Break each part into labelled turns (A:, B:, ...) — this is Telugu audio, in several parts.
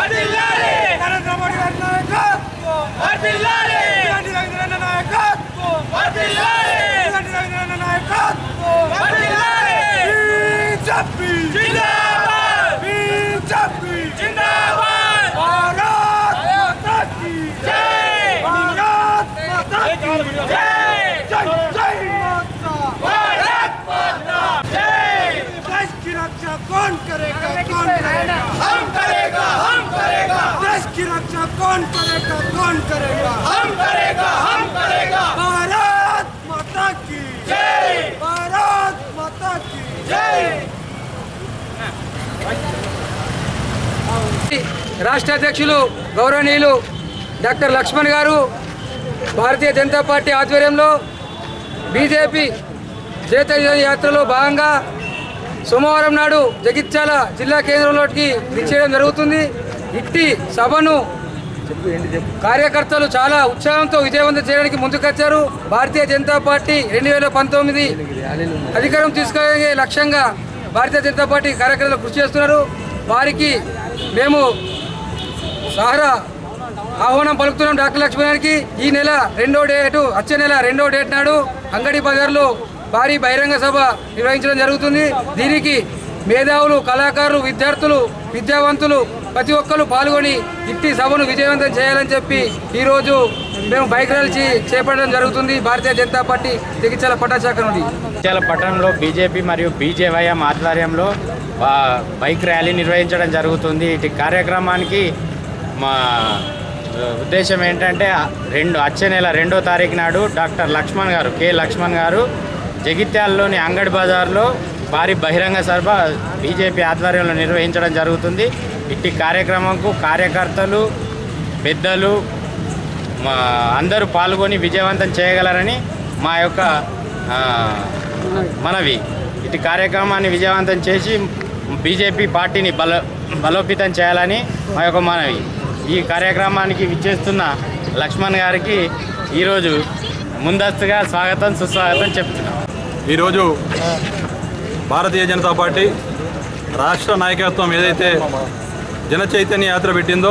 A: నరేంద్ర మోడీ గారి నాయకత్వం ఇలాంటి రవీంద్రనాథ్ నాయకత్వం ఇలాంటి రవీంద్రనాథ్ నాయకత్వం బీజేపీ బీజేపీ భారత్ మాతా కీ భారత్ మాతా కీ జై జై మాతా देश की रक्षा कौन करेगा कौन करेगा हम करेगा हम करेगा देश की रक्षा कौन करेगा कौन करेगा हम करेगा हम करेगा भारत माता की जय भारत माता की जय
B: రాష్ట్ర అధ్యక్షులు గౌరవనీయులు డాక్టర్ లక్ష్మణ్ గారు భారతీయ జనతా పార్టీ ఆధ్వర్యంలో బీజేపీ చైతన్య యాత్రలో భాగంగా సోమవారం నాడు జగిత్యాల జిల్లా కేంద్రంలోకి విచ్చేయడం జరుగుతుంది ఇట్టి సభను కార్యకర్తలు చాలా ఉత్సాహంతో విజయవంతం చేయడానికి ముందుకొచ్చారు భారతీయ జనతా పార్టీ రెండు వేల పంతొమ్మిది అధికారం తీసుకునే లక్ష్యంగా భారతీయ జనతా పార్టీ కార్యకర్తలు కృషి చేస్తున్నారు వారికి మేము సహరా ఆహ్వానం పలుకుతున్నాం డాక్టర్ లక్ష్మణానికి ఈ నెల రెండో డేటు వచ్చే నెల రెండో డేట్ నాడు అంగడి బజార్లో భారీ బహిరంగ సభ నిర్వహించడం జరుగుతుంది దీనికి మేధావులు కళాకారులు విద్యార్థులు విద్యావంతులు ప్రతి ఒక్కరు పాల్గొని ఇట్టి సభను విజయవంతం చేయాలని చెప్పి ఈరోజు మేము బైక్ ర్యాలీ చే- చేపట్టడం జరుగుతుంది భారతీయ జనతా పార్టీ జగిత్యాల పట్టాశాఖ నుండి
C: జగిత్యాల పట్టణంలో బీజేపీ మరియు బీజేవైఎం ఆధ్వర్యంలో ఆ, బైక్ ర్యాలీ నిర్వహించడం జరుగుతుంది ఇటు కార్యక్రమానికి మా ఆ, ఉద్దేశం ఏంటంటే ఆ, రెండు వచ్చే నెల రెండో తారీఖు నాడు డాక్టర్ లక్ష్మణ్ గారు కె లక్ష్మణ్ గారు జగిత్యాలలోని అంగడి బజార్లో భారీ బహిరంగ సభ బీజేపీ ఆధ్వర్యంలో నిర్వహించడం జరుగుతుంది ఇట్టి కార్యక్రమంకు కార్యకర్తలు పెద్దలు మా అందరూ పాల్గొని విజయవంతం చేయగలరని మా యొక్క ఆ, మనవి ఇటు కార్యక్రమాన్ని విజయవంతం చేసి బీజేపీ పార్టీని బల బలోపేతం చేయాలని మా యొక్క మనవి ఈ కార్యక్రమానికి విచ్చేస్తున్న లక్ష్మణ్ గారికి ఈరోజు ముందస్తుగా స్వాగతం సుస్వాగతం చెప్తున్నాం
D: ఈరోజు భారతీయ జనతా పార్టీ రాష్ట్ర నాయకత్వం ఏదైతే జన చైతన్య యాత్ర పెట్టిందో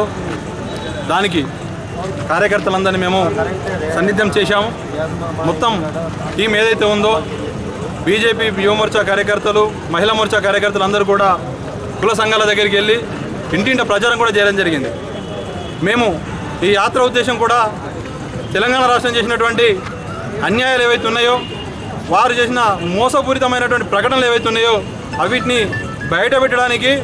D: దానికి కార్యకర్తలందరినీ మేము సన్నిధం చేశాము మొత్తం టీం ఏదైతే ఉందో బీజేపీ యువ మోర్చా కార్యకర్తలు మహిళా మోర్చా కార్యకర్తలు అందరూ కూడా కుల సంఘాల దగ్గరికి వెళ్ళి ఇంటింట ప్రచారం కూడా చేయడం జరిగింది మేము ఈ యాత్ర ఉద్దేశం కూడా తెలంగాణ రాష్ట్రం చేసినటువంటి అన్యాయాలు ఏవైతే ఉన్నాయో వారు చేసిన మోసపూరితమైనటువంటి ప్రకటనలు ఏవైతే ఉన్నాయో అవిటిని బయట పెట్టడానికి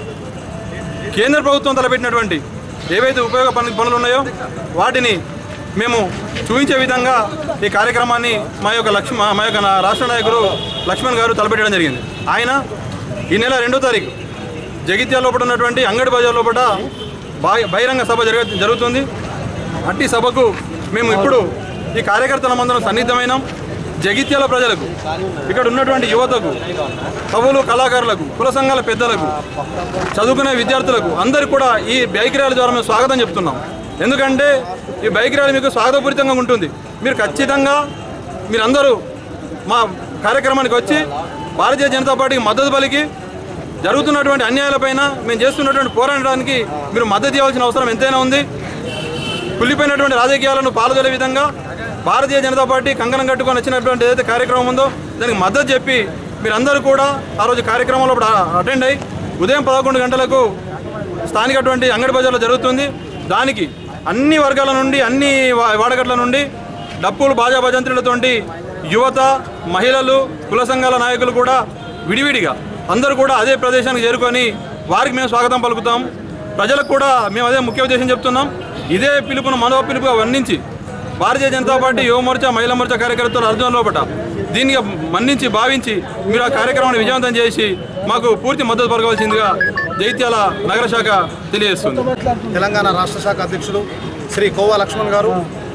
D: కేంద్ర ప్రభుత్వం తలపెట్టినటువంటి ఏవైతే ఉపయోగ పని పనులు ఉన్నాయో వాటిని మేము చూపించే విధంగా ఈ కార్యక్రమాన్ని మా యొక్క లక్ష్మ మా యొక్క నా రాష్ట్ర నాయకులు లక్ష్మణ్ గారు తలపెట్టడం జరిగింది ఆయన ఈ నెల రెండో తారీఖు జగిత్యాల లోపల ఉన్నటువంటి అంగడి బజార్ లోపల బా- బహిరంగ సభ జరగ జరుగుతుంది అట్టి సభకు మేము ఇప్పుడు ఈ కార్యకర్తల మందరం సన్నిహితమైనాం జగిత్యాల ప్రజలకు ఇక్కడ ఉన్నటువంటి యువతకు కవులు కళాకారులకు కుల సంఘాల పెద్దలకు చదువుకునే విద్యార్థులకు అందరికీ కూడా ఈ బైక్ ర్యాలీ ద్వారా మేము స్వాగతం చెప్తున్నాం ఎందుకంటే ఈ బైక్ ర్యాలీ మీకు స్వాగతపూరితంగా ఉంటుంది మీరు ఖచ్చితంగా మీరందరూ మా కార్యక్రమానికి వచ్చి భారతీయ జనతా పార్టీకి మద్దతు పలికి జరుగుతున్నటువంటి అన్యాయాలపైన మేము చేస్తున్నటువంటి పోరాటానికి మీరు మద్దతు ఇవ్వాల్సిన అవసరం ఎంతైనా ఉంది కుళ్ళిపోయినటువంటి రాజకీయాలను పాల్గొనే విధంగా భారతీయ జనతా పార్టీ కంకణం కట్టుకొని వచ్చినటువంటి ఏదైతే కార్యక్రమం ఉందో దానికి మద్దతు చెప్పి మీరందరూ కూడా ఆ రోజు కార్యక్రమంలో అటెండ్ అయ్యి ఉదయం పదకొండు గంటలకు స్థానికటువంటి అంగడి బజార్లో జరుగుతుంది దానికి అన్ని వర్గాల నుండి అన్ని వా- వాడగట్ల నుండి డప్పులు బాజా భజంత్రులతోటి యువత మహిళలు కుల సంఘాల నాయకులు కూడా విడివిడిగా అందరూ కూడా అదే ప్రదేశానికి చేరుకొని వారికి మేము స్వాగతం పలుకుతాం ప్రజలకు కూడా మేము అదే ముఖ్య ఉద్దేశం చెప్తున్నాం ఇదే పిలుపును మనో పిలుపుగా వర్ణించి భారతీయ జనతా పార్టీ యువ మోర్చా మహిళా మోర్చా కార్యకర్తల అర్జున్ లోపట దీన్ని మన్నించి భావించి మీరు ఆ కార్యక్రమాన్ని విజయవంతం చేసి మాకు పూర్తి మద్దతు పలకవలసిందిగా జైత్యాల నగర శాఖ తెలియజేస్తుంది
E: తెలంగాణ రాష్ట్ర శాఖ అధ్యక్షులు శ్రీ కోవా లక్ష్మణ్ గారు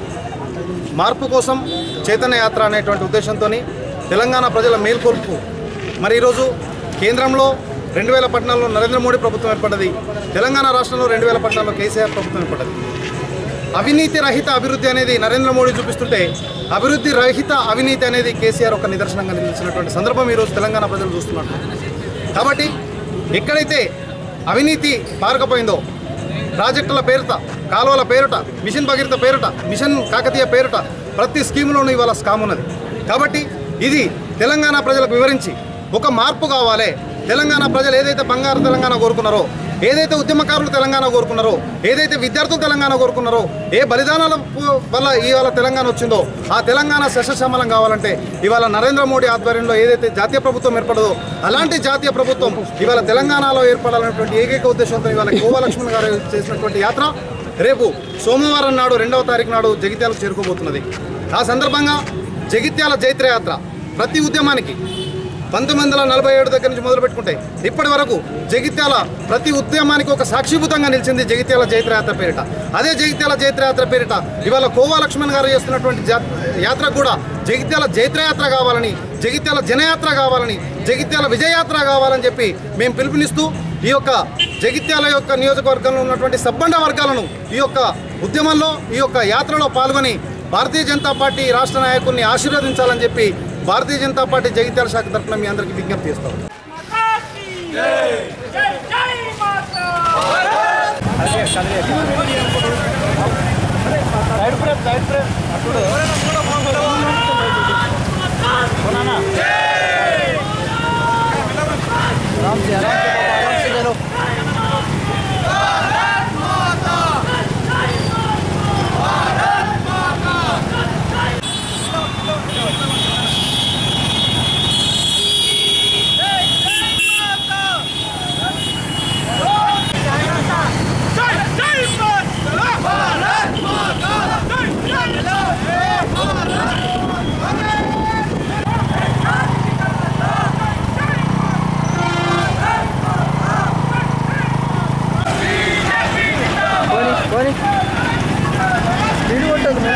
E: మార్పు కోసం చైతన్య యాత్ర అనేటువంటి ఉద్దేశంతో తెలంగాణ ప్రజల మేల్కొల్పు మరి ఈరోజు కేంద్రంలో రెండు వేల పద్నాలుగులో నరేంద్ర మోడీ ప్రభుత్వం ఏర్పడ్డది తెలంగాణ రాష్ట్రంలో రెండు వేల పద్నాలుగులో కేసీఆర్ ప్రభుత్వం ఏర్పడ్డది అవినీతి రహిత అభివృద్ధి అనేది నరేంద్ర మోడీ చూపిస్తుంటే అభివృద్ధి రహిత అవినీతి అనేది కేసీఆర్ ఒక నిదర్శనంగా నిలిచినటువంటి సందర్భం ఈరోజు తెలంగాణ ప్రజలు చూస్తున్నారు కాబట్టి ఎక్కడైతే అవినీతి పారకపోయిందో ప్రాజెక్టుల పేరుట కాలువల పేరుట మిషన్ భగీరథ పేరుట మిషన్ కాకతీయ పేరుట ప్రతి స్కీములోనూ ఇవాళ స్కామ్ ఉన్నది కాబట్టి ఇది తెలంగాణ ప్రజలకు వివరించి ఒక మార్పు కావాలి తెలంగాణ ప్రజలు ఏదైతే బంగారు తెలంగాణ కోరుకున్నారో ఏదైతే ఉద్యమకారులు తెలంగాణ కోరుకున్నారో ఏదైతే విద్యార్థులు తెలంగాణ కోరుకున్నారో ఏ బలిదానాల పు- వల్ల ఇవాళ తెలంగాణ వచ్చిందో ఆ తెలంగాణ శశశమలం కావాలంటే ఇవాళ నరేంద్ర మోడీ ఆధ్వర్యంలో ఏదైతే జాతీయ ప్రభుత్వం ఏర్పడదో అలాంటి జాతీయ ప్రభుత్వం ఇవాళ తెలంగాణలో ఏర్పడాలనేటువంటి ఏకైక ఉద్దేశంతో ఇవాళ కోవా లక్ష్మణ్ గారు చేసినటువంటి యాత్ర రేపు సోమవారం నాడు రెండవ తారీఖు నాడు జగిత్యాలకు చేరుకోబోతున్నది ఆ సందర్భంగా జగిత్యాల జైత్రయాత్ర ప్రతి ఉద్యమానికి పంతొమ్మిది వందల నలభై ఏడు దగ్గర నుంచి మొదలు పెట్టుకుంటే ఇప్పటి వరకు జగిత్యాల ప్రతి ఉద్యమానికి ఒక సాక్షిభూతంగా నిలిచింది జగిత్యాల జైత్రయాత్ర పేరిట అదే జగిత్యాల జైత్రయాత్ర పేరిట ఇవాళ కోవా లక్ష్మణ్ గారు చేస్తున్నటువంటి జా- యాత్ర కూడా జగిత్యాల జైత్రయాత్ర కావాలని జగిత్యాల జనయాత్ర కావాలని జగిత్యాల విజయయాత్ర కావాలని చెప్పి మేము పిలుపునిస్తూ ఈ యొక్క జగిత్యాల యొక్క నియోజకవర్గంలో ఉన్నటువంటి సబ్బండ వర్గాలను ఈ యొక్క ఉద్యమంలో ఈ యొక్క యాత్రలో పాల్గొని భారతీయ జనతా పార్టీ రాష్ట్ర నాయకుల్ని ఆశీర్వదించాలని చెప్పి భారతీయ జనతా పార్టీ జగిత్యాల శాఖ తరఫున మీ అందరికీ విజ్ఞప్తి చేస్తాం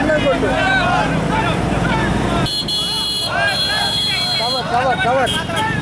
B: కవర్ కవర్